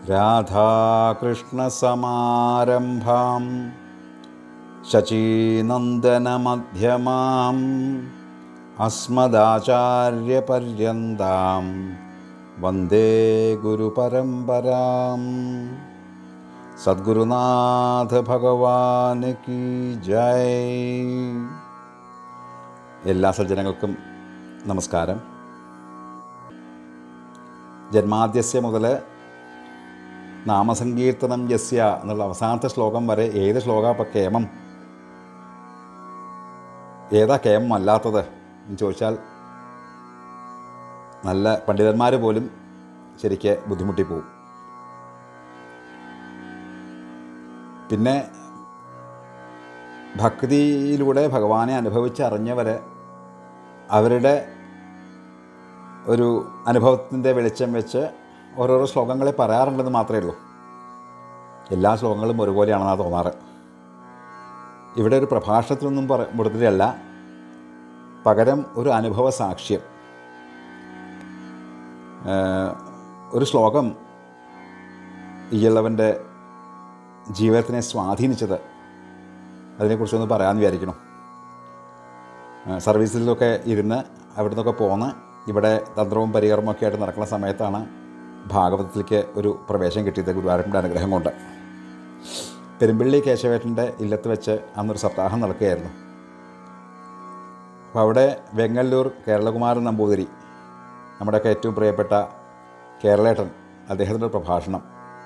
രാധാകൃഷ്ണസമാരംഭാം ശചീനന്ദനമധ്യമാം അസ്മദാചാര്യപര്യന്താം വന്ദേ ഗുരുപരമ്പരാം സദ്ഗുരുനാഥ ഭഗവാന് കി ജയ് എല്ലാ സജ്ജനങ്ങൾക്കും നമസ്കാരം ജന്മാദ്യസ്യ മുതൽ നാമസങ്കീർത്തനം യസ്യ എന്നുള്ള അവസാനത്തെ ശ്ലോകം വരെ ഏത് ശ്ലോക അപ്പം കേമം ഏതാ കേമം അല്ലാത്തത് എന്ന് ചോദിച്ചാൽ നല്ല പണ്ഡിതന്മാർ പോലും ശരിക്ക് ബുദ്ധിമുട്ടിപ്പോവും പിന്നെ ഭക്തിയിലൂടെ ഭഗവാനെ അനുഭവിച്ചറിഞ്ഞവർ അവരുടെ ഒരു അനുഭവത്തിൻ്റെ വെളിച്ചം വെച്ച് ഓരോരോ ശ്ലോകങ്ങളെ പറയാറുണ്ടെന്ന് മാത്രമേ ഉള്ളൂ എല്ലാ ശ്ലോകങ്ങളും ഒരുപോലെയാണെന്നാണ് തോന്നാറ് ഇവിടെ ഒരു പ്രഭാഷണത്തിലൊന്നും പറ മുടത്തിലല്ല പകരം ഒരു അനുഭവ സാക്ഷ്യം ഏഹ്, ഒരു ശ്ലോകം ഈയള്ളവൻ്റെ ജീവിതത്തിനെ സ്വാധീനിച്ചത് അതിനെക്കുറിച്ചൊന്ന് പറയാമെന്ന് വിചാരിക്കണം ഏഹ്, സർവീസിലൊക്കെ ഇരുന്ന് അവിടെ നിന്നൊക്കെ പോന്ന് ഇവിടെ തന്ത്രവും പരികർമ്മമൊക്കെ ആയിട്ട് നടക്കുന്ന സമയത്താണ് ഭാഗവതത്തിലേക്ക് ഒരു പ്രവേശം കിട്ടിയത് ഗുരുവായൂരപ്പൻ്റെ അനുഗ്രഹം കൊണ്ട് പെരുമ്പള്ളി കേശവേട്ടൻ്റെ ഇല്ലത്ത് വെച്ച് അന്നൊരു സപ്താഹം നടക്കുകയായിരുന്നു അപ്പോൾ അവിടെ വെങ്ങല്ലൂർ കേരളകുമാരൻ നമ്പൂതിരി നമ്മുടെയൊക്കെ ഏറ്റവും പ്രിയപ്പെട്ട കേരളേട്ടൻ അദ്ദേഹത്തിൻ്റെ ഒരു പ്രഭാഷണം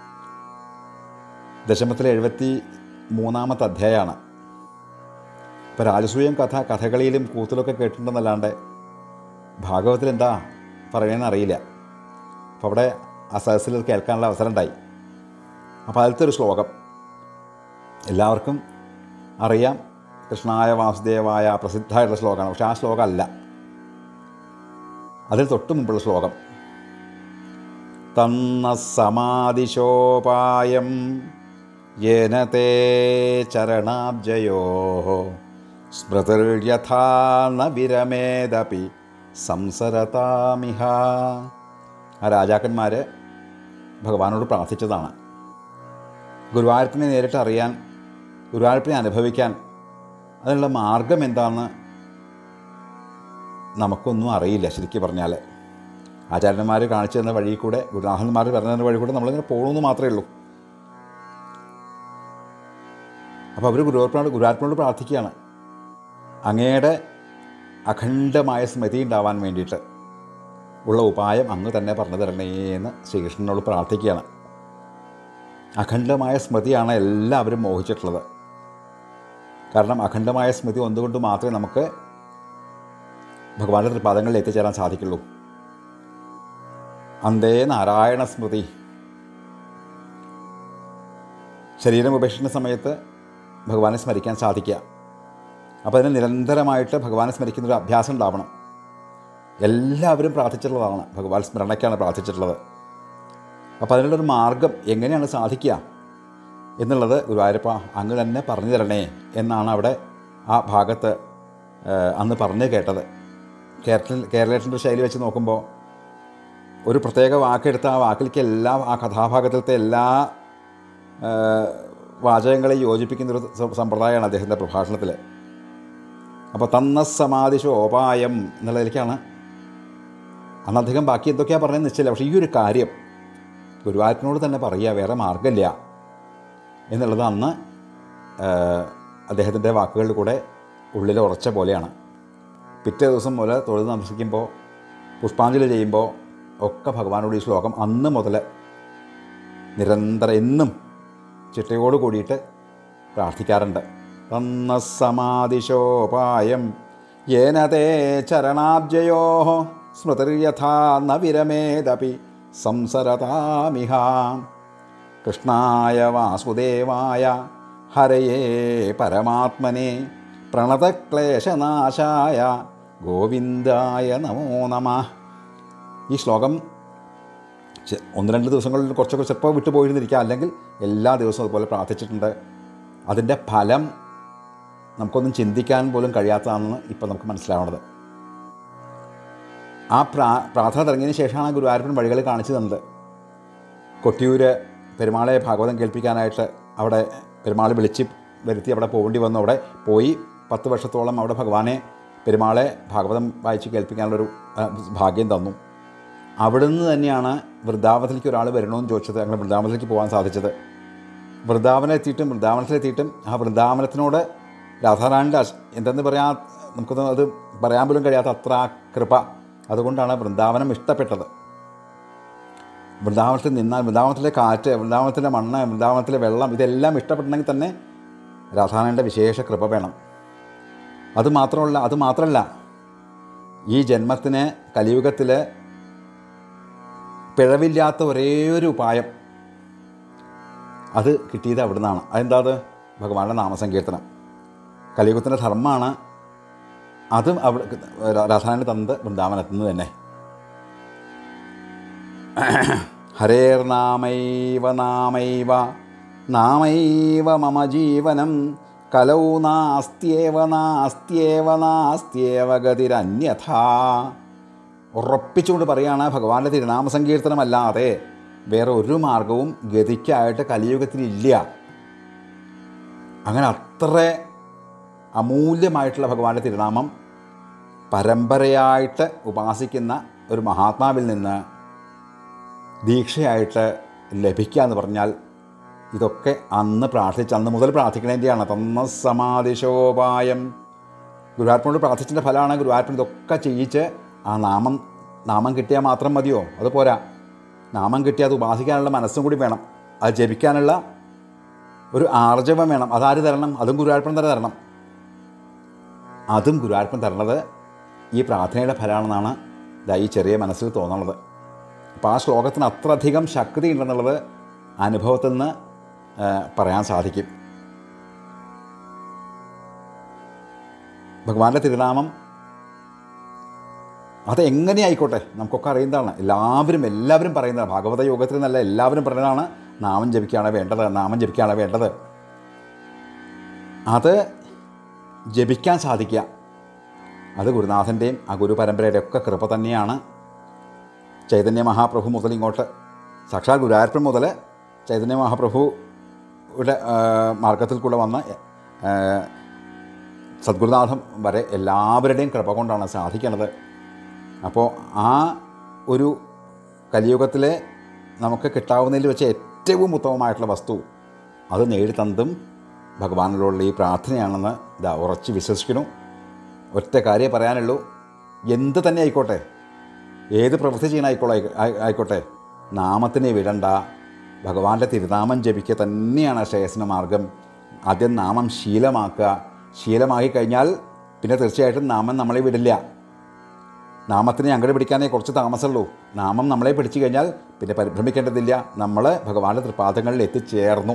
ദശമത്തിലെ എഴുപത്തി മൂന്നാമത്തെ അധ്യായമാണ് ഇപ്പോൾ രാജസൂയം കഥ കഥകളിയിലും കൂത്തിലൊക്കെ കേട്ടിട്ടുണ്ടെന്നല്ലാണ്ട് ഭാഗവത്തിൽ എന്താ പറയണമെന്ന് അറിയില്ല അപ്പോൾ അവിടെ ആ സദസ്സിൽ ഇത് കേൾക്കാനുള്ള അവസരം ഉണ്ടായി അപ്പോൾ അതിലത്തെ ഒരു ശ്ലോകം എല്ലാവർക്കും അറിയാം കൃഷ്ണായ വാസുദേവായ പ്രസിദ്ധമായിട്ടുള്ള ശ്ലോകമാണ് പക്ഷേ ആ ശ്ലോകം അല്ല അതിൽ തൊട്ട് മുമ്പുള്ള ശ്ലോകം തന്ന സമാധിശോപായം യേന തേ ചരണാബ്ജയോ സ്മൃതിർയഥാ ന വിരമേദപി സംസരതാമിഹ ആ രാജാക്കന്മാർ ഭഗവാനോട് പ്രാർത്ഥിച്ചതാണ് ഗുരുവായൂരപ്പനെ നേരിട്ട് അറിയാൻ ഗുരുവായൂരപ്പനെ അനുഭവിക്കാൻ അതിനുള്ള മാർഗം എന്താണെന്ന് നമുക്കൊന്നും അറിയില്ല ശരിക്കും പറഞ്ഞാൽ ആചാര്യന്മാർ കാണിച്ചു തന്ന വഴി കൂടെ ഗുരുനാഥന്മാർ പറഞ്ഞു തന്ന വഴി കൂടെ നമ്മളിങ്ങനെ പോകണമെന്ന് മാത്രമേ ഉള്ളൂ അപ്പോൾ അവർ ഗുരുവായൂരപ്പനോട് ഗുരുവായൂരപ്പനോട് പ്രാർത്ഥിക്കുകയാണ് അങ്ങയുടെ അഖണ്ഡമായ സ്മൃതി ഉണ്ടാവാൻ വേണ്ടിയിട്ട് ഉള്ള ഉപായം അങ്ങ് തന്നെ പറഞ്ഞു തരണേ എന്ന് ശ്രീകൃഷ്ണനോട് പ്രാർത്ഥിക്കുകയാണ് അഖണ്ഡമായ സ്മൃതിയാണ് എല്ലാവരും മോഹിച്ചിട്ടുള്ളത് കാരണം അഖണ്ഡമായ സ്മൃതി ഒന്നുകൊണ്ട് മാത്രമേ നമുക്ക് ഭഗവാന്റെ തൃപാദങ്ങളിൽ എത്തിച്ചേരാൻ സാധിക്കുള്ളൂ അന്തേ നാരായണ സ്മൃതി ശരീരം ഉപേക്ഷിക്കുന്ന സമയത്ത് ഭഗവാനെ സ്മരിക്കാൻ സാധിക്കുക അപ്പോൾ അതിന് നിരന്തരമായിട്ട് ഭഗവാനെ സ്മരിക്കുന്നൊരു അഭ്യാസം ഉണ്ടാവണം എല്ലാവരും പ്രാർത്ഥിച്ചിട്ടുള്ളതാണ് ഭഗവാൻ സ്മരണയ്ക്കാണ് പ്രാർത്ഥിച്ചിട്ടുള്ളത് അപ്പോൾ അതിനുള്ളൊരു മാർഗം എങ്ങനെയാണ് സാധിക്കുക എന്നുള്ളത് ഗുരുവായൂരപ്പ അങ്ങ് തന്നെ പറഞ്ഞു തരണേ എന്നാണ് അവിടെ ആ ഭാഗത്ത് ഏഹ്, അന്ന് പറഞ്ഞു കേട്ടത് കേരള കേരളത്തിൻ്റെ ശൈലി വെച്ച് നോക്കുമ്പോൾ ഒരു പ്രത്യേക വാക്കെടുത്ത് ആ വാക്കിലേക്ക് എല്ലാ ആ കഥാഭാഗത്തിലത്തെ എല്ലാ ഏഹ്, വാചകങ്ങളെയും യോജിപ്പിക്കുന്നൊരു സ- സമ്പ്രദായമാണ് അദ്ദേഹത്തിൻ്റെ പ്രഭാഷണത്തിൽ അപ്പോൾ തന്ന സമാധിശോപായം എന്നുള്ളതിലേക്കാണ് അന്ന് അദ്ദേഹം ബാക്കി എന്തൊക്കെയാണ് പറഞ്ഞതെന്ന് വെച്ചില്ല പക്ഷേ ഈ ഒരു കാര്യം ഗുരുവായൂരപ്പനോട് തന്നെ പറയുക വേറെ മാർഗമില്ല എന്നുള്ളത് അന്ന് അദ്ദേഹത്തിൻ്റെ വാക്കുകളിൽ കൂടെ ഉള്ളിൽ ഉറച്ച പോലെയാണ് പിറ്റേ ദിവസം മുതൽ തൊഴുത് നമസ്കരിക്കുമ്പോൾ പുഷ്പാഞ്ജലി ചെയ്യുമ്പോൾ ഒക്കെ ഭഗവാനോട് ഈ ശ്ലോകം അന്ന് മുതൽ നിരന്തരം എന്നും ചിട്ടയോട് കൂടിയിട്ട് പ്രാർത്ഥിക്കാറുണ്ട് തന്ന സമാധിശോപായം യേന തേ ചരണാബ്ജയോ സ്മൃതിർയഥാ ന വിരമേദപി സംസരതാമിഹ കൃഷ്ണായ വാസുദേവായ ഹരയേ പരമാത്മനെ പ്രണതക്ലേശനാശായ ഗോവിന്ദായ നമോ നമ ഈ ശ്ലോകം ചെ- ഒന്ന് രണ്ട് ദിവസങ്ങളിൽ കുറച്ചൊക്കെ ചിലപ്പോൾ വിട്ടുപോയിരുന്നിരിക്കുക അല്ലെങ്കിൽ എല്ലാ ദിവസവും അതുപോലെ പ്രാർത്ഥിച്ചിട്ടുണ്ട് അതിൻ്റെ ഫലം നമുക്കൊന്നും ചിന്തിക്കാൻ പോലും കഴിയാത്തതാണെന്ന് ഇപ്പം നമുക്ക് മനസ്സിലാവുന്നത് ആ പ്രാ പ്രാർത്ഥന തുടങ്ങിയതിന് ശേഷമാണ് ഗുരുവായൂരപ്പൻ വഴികൾ കാണിച്ചു തന്നത് കൊട്ടിയൂര് പെരുമാളെ ഭാഗവതം കേൾപ്പിക്കാനായിട്ട് അവിടെ പെരുമാൾ വിളിച്ച് വരുത്തി അവിടെ പോകേണ്ടി വന്നു അവിടെ പോയി പത്ത് വർഷത്തോളം അവിടെ ഭഗവാനെ പെരുമാളെ ഭാഗവതം വായിച്ച് കേൾപ്പിക്കാനുള്ളൊരു ആ, ഭാഗ്യം തന്നു അവിടുന്ന് തന്നെയാണ് വൃന്ദാവനത്തിലേക്ക് ഒരാൾ വരണമെന്ന് ചോദിച്ചത് അങ്ങനെ വൃന്ദാവനത്തിലേക്ക് പോകാൻ സാധിച്ചത് വൃന്ദാവനത്തിയിട്ടും വൃന്ദാവനത്തിലെത്തിയിട്ടും ആ വൃന്ദാവനത്തിനോട് രാധാറാണിൻ്റെ അശ് എന്തെന്ന് പറയാ നമുക്കൊന്നും അത് പറയാൻ പോലും കഴിയാത്ത അത്ര ആ കൃപ അതുകൊണ്ടാണ് വൃന്ദാവനം ഇഷ്ടപ്പെട്ടത് വൃന്ദാവനത്തിൽ നിന്നാൽ വൃന്ദാവനത്തിലെ കാറ്റ് വൃന്ദാവനത്തിലെ മണ്ണ് വൃന്ദാവനത്തിലെ വെള്ളം ഇതെല്ലാം ഇഷ്ടപ്പെടണമെങ്കിൽ തന്നെ രാധാറാണിൻ്റെ വിശേഷ കൃപ വേണം അത് മാത്രമല്ല അത് മാത്രമല്ല ഈ ജന്മത്തിന് കലിയുഗത്തിൽ പിഴവില്ലാത്ത ഒരേ ഒരു ഉപായം അത് കിട്ടിയത് അവിടെ നിന്നാണ് അതെന്താ അത് ഭഗവാന്റെ നാമസങ്കീർത്തനം കലിയുഗത്തിൻ്റെ ധർമ്മമാണ് അതും അവിടെ രാധാരാണി തന്നത് വൃന്ദാവനത്തിൽ നിന്ന് തന്നെ ഹരേർനാമൈവ നാമൈവ നാമൈവ മമ ജീവനം കലൗ നാസ്ത്യേവ നാസ്ത്യേവ നാസ്ത്യേവ ഗതിരന്യഥ ഉറപ്പിച്ചുകൊണ്ട് പറയുകയാണ് ഭഗവാന്റെ തിരുനാമ സങ്കീർത്തനമല്ലാതെ വേറെ ഒരു മാർഗവും ഗതിക്കായിട്ട് കലിയുഗത്തിലില്ല അങ്ങനെ അത്ര അമൂല്യമായിട്ടുള്ള ഭഗവാന്റെ തിരുനാമം പരമ്പരയായിട്ട് ഉപാസിക്കുന്ന ഒരു മഹാത്മാവിൽ നിന്ന് ദീക്ഷയായിട്ട് ലഭിക്കുക എന്ന് പറഞ്ഞാൽ ഇതൊക്കെ അന്ന് പ്രാർത്ഥിച്ച് അന്ന് മുതൽ പ്രാർത്ഥിക്കണേൻ്റെയാണ് തന്ന സമാധിശോപായം ഗുരുവായൂരപ്പനോട് പ്രാർത്ഥിച്ചതിൻ്റെ ഫലമാണ് ഗുരുവായൂരപ്പൻ ഇതൊക്കെ ചെയ്യിച്ച് ആ നാമം നാമം കിട്ടിയാൽ മാത്രം മതിയോ അത് പോരാ നാമം കിട്ടിയാൽ അത് ഉപാസിക്കാനുള്ള മനസ്സും കൂടി വേണം അത് ജപിക്കാനുള്ള ഒരു ആർജവം വേണം അതാര് തരണം അതും ഗുരുവായൂരപ്പൻ തന്നെ തരണം അതും ഗുരുവായൂരപ്പൻ തരണത് ഈ പ്രാർത്ഥനയുടെ ഫലമാണെന്നാണ് ഇതാ ഈ ചെറിയ മനസ്സിൽ തോന്നുന്നത് അപ്പോൾ ആ ശ്ലോകത്തിന് അത്രയധികം ശക്തി ഉണ്ടെന്നുള്ളത് അനുഭവത്തിൽ നിന്ന് ആ, പറയാൻ സാധിക്കും ഭഗവാന്റെ തിരുനാമം അത് എങ്ങനെ ആയിക്കോട്ടെ നമുക്കൊക്കെ അറിയുന്നതാണ് എല്ലാവരും എല്ലാവരും പറയുന്നതാണ് ഭാഗവത യോഗത്തിൽ നിന്നല്ല എല്ലാവരും പറയുന്നതാണ് നാമം ജപിക്കുകയാണ് വേണ്ടത് നാമം ജപിക്കുകയാണ് വേണ്ടത് അത് ജപിക്കാൻ സാധിക്കുക അത് ഗുരുനാഥൻ്റെയും ആ ഗുരു പരമ്പരയുടെ ഒക്കെ കൃപ തന്നെയാണ് ചൈതന്യ മഹാപ്രഭു മുതൽ ഇങ്ങോട്ട് സാക്ഷാൽ ഗുരുവായൂരപ്പൻ മുതൽ ചൈതന്യ മഹാപ്രഭുയുടെ ആ, മാർഗത്തിൽ കൂടെ വന്ന ആ, സദ്ഗുരുനാഥം വരെ എല്ലാവരുടെയും കൃപ കൊണ്ടാണ് സാധിക്കുന്നത് അപ്പോൾ ആ ഒരു കലിയുഗത്തിലെ നമുക്ക് കിട്ടാവുന്നതിൽ വെച്ച് ഏറ്റവും ഉത്തമമായിട്ടുള്ള വസ്തു അത് നേടിത്തന്നതും ഭഗവാനിലുള്ള ഈ പ്രാർത്ഥനയാണെന്ന് ഇതാ ഉറച്ച് വിശ്വസിക്കുന്നു ഒറ്റ കാര്യം പറയാനുള്ളൂ എന്ത് തന്നെ ആയിക്കോട്ടെ ഏത് പ്രവൃത്തി ചെയ്യണ ആയിക്കോളെ ആയിക്കോട്ടെ നാമത്തിനെ വിടണ്ട ഭഗവാന്റെ തിരുനാമം ജപിക്കുക തന്നെയാണ് ശ്രേയസിന് മാർഗം ആദ്യം നാമം ശീലമാക്കുക ശീലമാക്കി കഴിഞ്ഞാൽ പിന്നെ തീർച്ചയായിട്ടും നാമം നമ്മളെ വിടില്ല നാമത്തിനെ അങ്ങോട്ട് പിടിക്കാനേ കുറച്ച് താമസമുള്ളൂ നാമം നമ്മളെ പിടിച്ചു കഴിഞ്ഞാൽ പിന്നെ പരിഭ്രമിക്കേണ്ടതില്ല നമ്മൾ ഭഗവാന്റെ തൃപാദങ്ങളിൽ എത്തിച്ചേർന്നു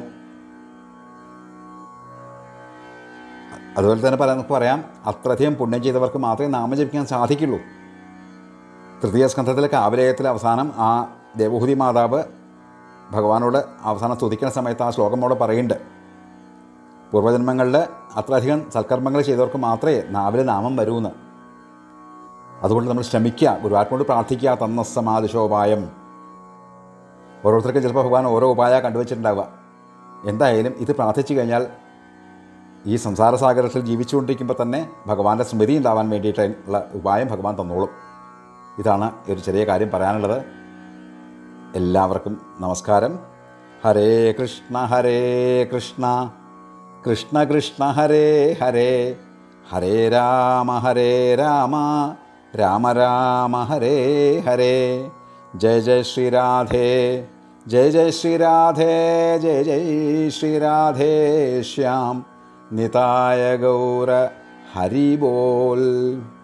അതുപോലെ തന്നെ പറയാൻ നമുക്ക് പറയാം അത്രയധികം പുണ്യം ചെയ്തവർക്ക് മാത്രമേ നാമം ജപിക്കാൻ സാധിക്കുള്ളൂ തൃതീയ സ്കന്ധത്തിലെ കാവലയത്തിലെ അവസാനം ആ ദേവഹൂതി മാതാവ് ഭഗവാനോട് അവസാനം സ്തുതിക്കുന്ന സമയത്ത് ആ ശ്ലോകമോട് പറയുന്നുണ്ട് പൂർവ്വജന്മങ്ങളിൽ അത്രയധികം സൽക്കർമ്മങ്ങൾ ചെയ്തവർക്ക് മാത്രമേ നാവിൽ നാമം വരൂന്ന് അതുകൊണ്ട് നമ്മൾ ശ്രമിക്കുക ഗുരുവാത്മോട് പ്രാർത്ഥിക്കുക തന്ന സമാധിശോപായം ഓരോരുത്തർക്കും ചിലപ്പോൾ ഭഗവാൻ ഓരോ ഉപായ കണ്ടുവച്ചിട്ടുണ്ടാവുക എന്തായാലും ഇത് പ്രാർത്ഥിച്ചു കഴിഞ്ഞാൽ ഈ സംസാര സാഗരത്തിൽ ജീവിച്ചുകൊണ്ടിരിക്കുമ്പോൾ തന്നെ ഭഗവാന്റെ സ്മൃതി ഉണ്ടാവാൻ വേണ്ടിയിട്ടുള്ള ഉപായം ഭഗവാൻ തന്നോളും ഇതാണ് ഒരു ചെറിയ കാര്യം പറയാനുള്ളത് എല്ലാവർക്കും നമസ്കാരം ഹരേ കൃഷ്ണ ഹരേ കൃഷ്ണ കൃഷ്ണ കൃഷ്ണ ഹരേ ഹരേ ഹരേ രാമ ഹരേ രാമ രാമ രാമ ഹരേ ഹരേ ജയ ജയ ശ്രീ രാധേ ജയ ജയ ശ്രീ രാധേ ജയ ജയ ശ്രീ രാധേ ശ്യാം നിതായ ഗൗര ഹരി ബോൽ